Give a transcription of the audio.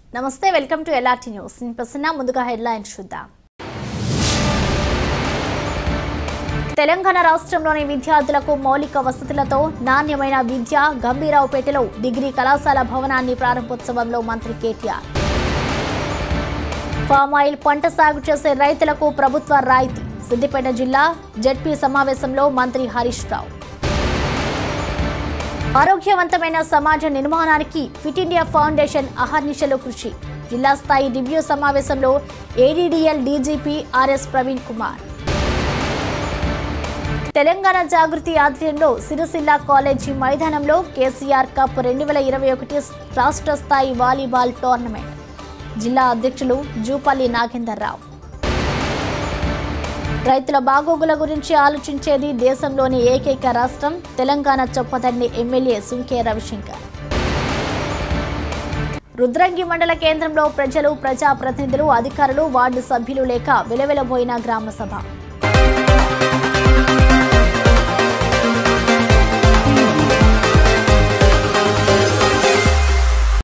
నమస్తే welcome to LRT news నేను ప్రసన్న ముందుగా హెడ్లైన్స్ చూద్దాం తెలంగాణ రాష్ట్రంలోని విద్యార్థులకు మౌలిక వసతులతో నాణ్యమైన విద్య గంభీరావుపేటలో డిగ్రీ కళాశాల భవనాన్ని ప్రారంభోత్సవంలో మంత్రి కేటీఆర్ ఫామ్ ఆయిల్ పంట సాగు చేసే రైతులకు ప్రభుత్వ రాయితీ సిద్దిపేట జిల్లా జడ్పీ సమావేశంలో మంత్రి హరీష్ రావు ఆరోగ్యవంతమైన సమాజ నిర్మాణానికి ఫిట్ ఇండియా ఫౌండేషన్ అహర్నిశలు కృషి జిల్లా స్థాయి రివ్యూ సమావేశంలో ADDL DGP RS Praveen Kumar Telangana Jagruthi ఆధ్వర్యంలో సిరిసిల్ల కాలేజీ మైదానంలో కేసీఆర్ కప్ రెండు వేల ఇరవై ఒకటి రాష్ట్ర స్థాయి వాలీబాల్ టోర్నమెంట్ జిల్లా అధ్యక్షులు జూపల్లి నాగేందర్ రావు రైతుల బాగోగుల గురించి ఆలోచించేది దేశంలోని ఏకైక రాష్ట్రం తెలంగాణ చొప్పదండి ఎమ్మెల్యే సుంకే రవిశంకర్ రుద్రంగి మండల కేంద్రంలో ప్రజలు ప్రజాప్రతినిధులు అధికారులు వార్డు సభ్యులు లేక వెలవెలబోయిన గ్రామ సభ